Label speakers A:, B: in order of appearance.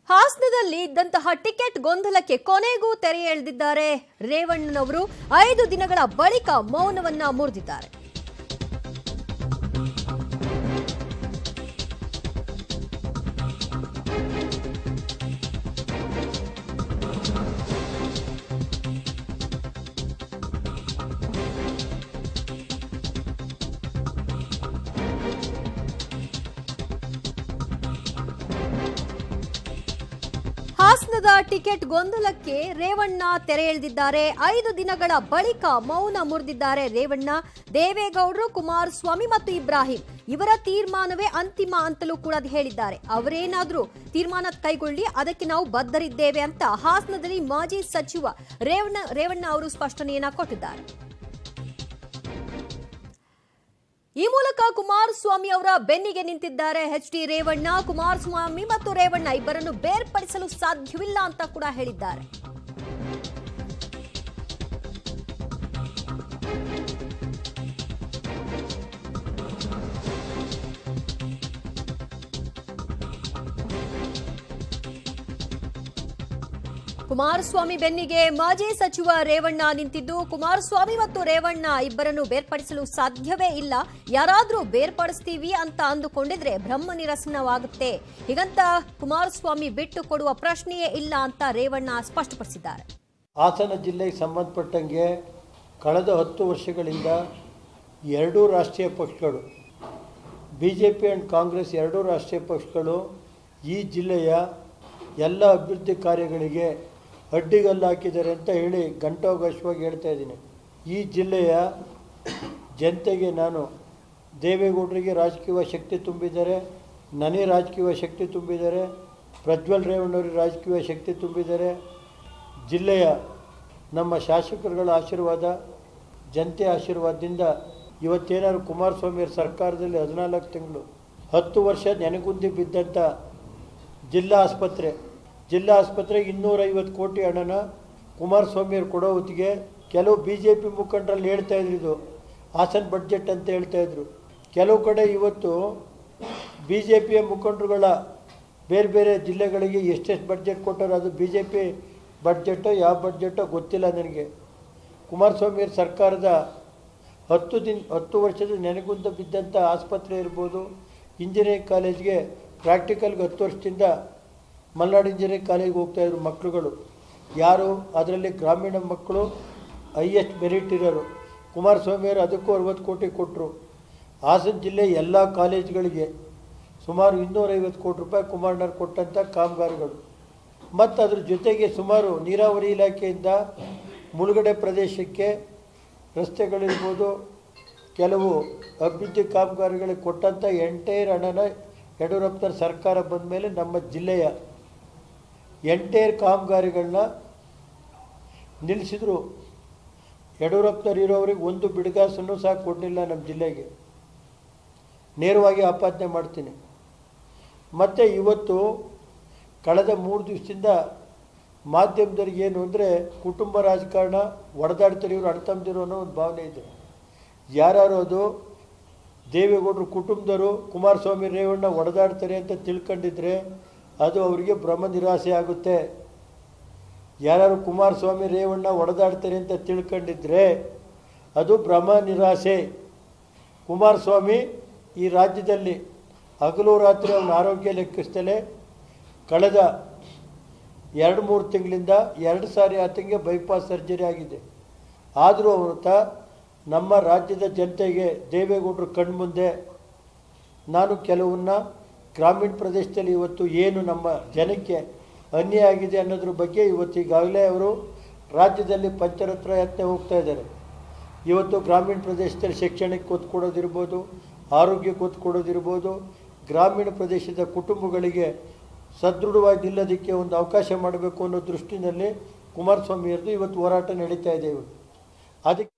A: ಹಾಸನದಲ್ಲಿ ಇದ್ದಂತಹ ಟಿಕೆಟ್ ಗೊಂದಲಕ್ಕೆ ಕೊನೆಗೂ ತೆರೆ ಎಳೆದಿದ್ದಾರೆ ರೇವಣ್ಣನವರು ಐದು ದಿನಗಳ ಬಳಿಕ ಮೌನವನ್ನ ಮುರಿದಿದ್ದಾರೆ ಹಾಸನದ ಟಿಕೆಟ್ ಗೊಂದಲಕ್ಕೆ ರೇವಣ್ಣ ತೆರೆ ಎಳೆದಿದ್ದಾರೆ ಐದು ದಿನಗಳ ಬಳಿಕ ಮೌನ ಮುರಿದಿದ್ದಾರೆ ರೇವಣ್ಣ ದೇವೇಗೌಡರು ಕುಮಾರಸ್ವಾಮಿ ಮತ್ತು ಇಬ್ರಾಹಿಂ ಇವರ ತೀರ್ಮಾನವೇ ಅಂತಿಮ ಅಂತಲೂ ಕೂಡ ಅದು ಹೇಳಿದ್ದಾರೆ ಅವರೇನಾದ್ರೂ ತೀರ್ಮಾನ ಕೈಗೊಳ್ಳಿ ಅದಕ್ಕೆ ನಾವು ಬದ್ಧರಿದ್ದೇವೆ ಅಂತ ಹಾಸನದಲ್ಲಿ ಮಾಜಿ ಸಚಿವ ರೇವಣ್ಣ ರೇವಣ್ಣ ಅವರು ಸ್ಪಷ್ಟನೆಯನ್ನ ಕೊಟ್ಟಿದ್ದಾರೆ ಈ ಮೂಲಕ ಕುಮಾರಸ್ವಾಮಿ ಅವರ ಬೆನ್ನಿಗೆ ನಿಂತಿದ್ದಾರೆ ಎಚ್ ಡಿ ರೇವಣ್ಣ ಕುಮಾರಸ್ವಾಮಿ ಮತ್ತು ರೇವಣ್ಣ ಇಬ್ಬರನ್ನು ಬೇರ್ಪಡಿಸಲು ಸಾಧ್ಯವಿಲ್ಲ ಅಂತ ಕೂಡ ಹೇಳಿದ್ದಾರೆ ಕುಮಾರಸ್ವಾಮಿ ಬೆನ್ನಿಗೆ ಮಾಜಿ ಸಚಿವ ರೇವಣ್ಣ ನಿಂತಿದ್ದು ಕುಮಾರಸ್ವಾಮಿ ಮತ್ತು ರೇವಣ್ಣ ಇಬ್ಬರನ್ನು ಬೇರ್ಪಡಿಸಲು ಸಾಧ್ಯವೇ ಇಲ್ಲ ಯಾರಾದ್ರೂ ಬೇರ್ಪಡಿಸ್ತೀವಿ ಅಂತ ಅಂದುಕೊಂಡಿದ್ರೆ ಬ್ರಹ್ಮ ನಿರಸನವಾಗುತ್ತೆ ಹೀಗಂತ ಕುಮಾರಸ್ವಾಮಿ ಬಿಟ್ಟು ಕೊಡುವ ಪ್ರಶ್ನೆಯೇ ಇಲ್ಲ ಅಂತ ರೇವಣ್ಣ ಸ್ಪಷ್ಟಪಡಿಸಿದ್ದಾರೆ
B: ಹಾಸನ ಜಿಲ್ಲೆಗೆ ಸಂಬಂಧಪಟ್ಟಂಗೆ ಕಳೆದ ಹತ್ತು ವರ್ಷಗಳಿಂದ ಎರಡೂ ರಾಷ್ಟ್ರೀಯ ಪಕ್ಷಗಳು B J P and Congress ಎರಡೂ ರಾಷ್ಟ್ರೀಯ ಪಕ್ಷಗಳು ಈ ಜಿಲ್ಲೆಯ ಎಲ್ಲ ಅಭಿವೃದ್ಧಿ ಕಾರ್ಯಗಳಿಗೆ ಅಡ್ಡಿಗಲ್ಲು ಹಾಕಿದ್ದಾರೆ ಅಂತ ಹೇಳಿ ಗಂಟೋಗಶ್ವಾಗಿ ಹೇಳ್ತಾ ಇದ್ದೀನಿ ಈ ಜಿಲ್ಲೆಯ ಜನತೆಗೆ ನಾನು ದೇವೇಗೌಡರಿಗೆ ರಾಜಕೀಯ ಶಕ್ತಿ ತುಂಬಿದ್ದಾರೆ ನನಗೆ ರಾಜಕೀಯ ಶಕ್ತಿ ತುಂಬಿದ್ದಾರೆ ಪ್ರಜ್ವಲ್ ರೇವಣ್ಣವ್ರಿಗೆ ರಾಜಕೀಯ ಶಕ್ತಿ ತುಂಬಿದ್ದಾರೆ ಜಿಲ್ಲೆಯ ನಮ್ಮ ಶಾಸಕರುಗಳ ಆಶೀರ್ವಾದ ಜನತೆ ಆಶೀರ್ವಾದದಿಂದ ಇವತ್ತೇನಾದ್ರು ಕುಮಾರಸ್ವಾಮಿಯವ್ರ ಸರ್ಕಾರದಲ್ಲಿ ಹದಿನಾಲ್ಕು ತಿಂಗಳು ಹತ್ತು ವರ್ಷ ನೆನಗುಂದಿ ಬಿದ್ದಂಥ ಜಿಲ್ಲಾ ಆಸ್ಪತ್ರೆ ಜಿಲ್ಲಾ ಆಸ್ಪತ್ರೆಗೆ ಇನ್ನೂರೈವತ್ತು ಕೋಟಿ ಹಣನ ಕುಮಾರಸ್ವಾಮಿಯವ್ರು ಕೊಡೋ ಹೊತ್ತಿಗೆ ಕೆಲವು ಬಿ ಜೆ ಪಿ ಮುಖಂಡರಲ್ಲಿ ಹೇಳ್ತಾ ಇದ್ರು ಇದು ಹಾಸನ್ ಬಡ್ಜೆಟ್ ಅಂತ ಹೇಳ್ತಾ ಇದ್ರು ಕೆಲವು ಕಡೆ ಇವತ್ತು ಬಿ ಜೆ ಪಿಯ ಮುಖಂಡರುಗಳ ಬೇರೆ ಬೇರೆ ಜಿಲ್ಲೆಗಳಿಗೆ ಎಷ್ಟೆಷ್ಟು ಬಡ್ಜೆಟ್ ಕೊಟ್ಟಾರೋ ಅದು ಬಿ ಜೆ ಪಿ ಬಡ್ಜೆಟೋ ಯಾವ ಬಡ್ಜೆಟೋ ಗೊತ್ತಿಲ್ಲ ನನಗೆ ಕುಮಾರಸ್ವಾಮಿಯವ್ರ ಸರ್ಕಾರದ ಹತ್ತು ದಿನ ಹತ್ತು ವರ್ಷದ ನೆನೆಗುಂದ ಬಿದ್ದಂಥ ಆಸ್ಪತ್ರೆ ಇರ್ಬೋದು ಇಂಜಿನಿಯರಿಂಗ್ ಕಾಲೇಜ್ಗೆ ಪ್ರಾಕ್ಟಿಕಲ್ಗೆ ಹತ್ತು ವರ್ಷದಿಂದ ಮಲ್ನಾಡು ಇಂಜಿನಿಯರಿಂಗ್ ಕಾಲೇಜ್ಗೆ ಹೋಗ್ತಾಯಿದ್ರು ಮಕ್ಕಳುಗಳು ಯಾರು ಅದರಲ್ಲಿ ಗ್ರಾಮೀಣ ಮಕ್ಕಳು ಹೈಯೆಸ್ಟ್ ಮೆರಿಟ್ ಇರೋರು ಕುಮಾರಸ್ವಾಮಿಯವರು ಅದಕ್ಕೂ ಅರವತ್ತು ಕೋಟಿ ಕೊಟ್ಟರು ಹಾಸನ ಜಿಲ್ಲೆ ಎಲ್ಲ ಕಾಲೇಜ್ಗಳಿಗೆ ಸುಮಾರು ಇನ್ನೂರೈವತ್ತು ಕೋಟಿ ರೂಪಾಯಿ ಕುಮಾರಣ್ಣರು ಕೊಟ್ಟಂಥ ಕಾಮಗಾರಿಗಳು ಮತ್ತು ಅದ್ರ ಜೊತೆಗೆ ಸುಮಾರು ನೀರಾವರಿ ಇಲಾಖೆಯಿಂದ ಮುಳುಗಡೆ ಪ್ರದೇಶಕ್ಕೆ ರಸ್ತೆಗಳಿರ್ಬೋದು ಕೆಲವು ಅಭಿವೃದ್ಧಿ ಕಾಮಗಾರಿಗಳಿಗೆ ಕೊಟ್ಟಂಥ ಎಂಟೈರ್ ಹಣನ ಯಡಿಯೂರಪ್ಪನವ್ರ ಸರ್ಕಾರ ಬಂದ ಮೇಲೆ ನಮ್ಮ ಜಿಲ್ಲೆಯ ಎಂಟೈರ್ ಕಾಮಗಾರಿಗಳನ್ನ ನಿಲ್ಲಿಸಿದ್ರು ಯಡಿಯೂರಪ್ಪನವ್ರು ಇರೋರಿಗೆ ಒಂದು ಬಿಡುಗಾಸನ್ನು ಸಹ ಕೊಡಲಿಲ್ಲ ನಮ್ಮ ಜಿಲ್ಲೆಗೆ ನೇರವಾಗಿ ಆಪಾದನೆ ಮಾಡ್ತೀನಿ ಮತ್ತು ಇವತ್ತು ಕಳೆದ ಮೂರು ದಿವಸದಿಂದ ಮಾಧ್ಯಮದವ್ರಿಗೆ ಏನು ಅಂದರೆ ಕುಟುಂಬ ರಾಜಕಾರಣ ಒಡೆದಾಡ್ತಾರೆ ಇವರು ಅಣ್ತಂದಿರು ಅನ್ನೋ ಒಂದು ಭಾವನೆ ಇದೆ ಯಾರು ಅದು ದೇವೇಗೌಡರು ಕುಟುಂಬದವರು ಕುಮಾರಸ್ವಾಮಿ ರೇವಣ್ಣ ಒಡೆದಾಡ್ತಾರೆ ಅಂತ ತಿಳ್ಕೊಂಡಿದ್ರೆ ಅದು ಅವರಿಗೆ ಭ್ರಮ ನಿರಾಸೆ ಆಗುತ್ತೆ ಯಾರು ಕುಮಾರಸ್ವಾಮಿ ರೇವಣ್ಣ ಒಡೆದಾಡ್ತಾರೆ ಅಂತ ತಿಳ್ಕೊಂಡಿದ್ರೆ ಅದು ಭ್ರಮ ನಿರಾಸೆ ಕುಮಾರಸ್ವಾಮಿ ಈ ರಾಜ್ಯದಲ್ಲಿ ಹಗಲು ರಾತ್ರಿ ಅವನ ಆರೋಗ್ಯ ಲೆಕ್ಕಿಸ್ತಲೇ ಕಳೆದ ಎರಡು ಮೂರು ತಿಂಗಳಿಂದ ಎರಡು ಸಾರಿ ಆತನಿಗೆ ಬೈಪಾಸ್ ಸರ್ಜರಿ ಆಗಿದೆ ಆದರೂ ಅವತ್ತ ನಮ್ಮ ರಾಜ್ಯದ ಜನತೆಗೆ ದೇವೇಗೌಡರು ಕಣ್ಮುಂದೆ ನಾನು ಕೆಲವನ್ನ ಗ್ರಾಮೀಣ ಪ್ರದೇಶದಲ್ಲಿ ಇವತ್ತು ಏನು ನಮ್ಮ ಜನಕ್ಕೆ ಅನ್ಯಾಯ ಆಗಿದೆ ಅನ್ನೋದ್ರ ಬಗ್ಗೆ ಇವತ್ತು ಈಗಾಗಲೇ ಅವರು ರಾಜ್ಯದಲ್ಲಿ ಪಂಚರತ್ರ ಯತ್ನ ಹೋಗ್ತಾ ಇದ್ದಾರೆ ಇವತ್ತು ಗ್ರಾಮೀಣ ಪ್ರದೇಶದಲ್ಲಿ ಶಿಕ್ಷಣಕ್ಕೆ ಒತ್ತು ಕೊಡೋದಿರ್ಬೋದು ಆರೋಗ್ಯಕ್ಕೆ ಒತ್ತು ಕೊಡೋದಿರ್ಬೋದು ಗ್ರಾಮೀಣ ಪ್ರದೇಶದ ಕುಟುಂಬಗಳಿಗೆ ಸದೃಢವಾಗಿ ನಿಲ್ಲೋದಕ್ಕೆ ಒಂದು ಅವಕಾಶ ಮಾಡಬೇಕು ಅನ್ನೋ ದೃಷ್ಟಿನಲ್ಲಿ ಕುಮಾರಸ್ವಾಮಿಯವ್ರದ್ದು ಇವತ್ತು ಹೋರಾಟ ನಡೀತಾ ಇದೆ ಇವತ್ತು ಅದಕ್ಕೆ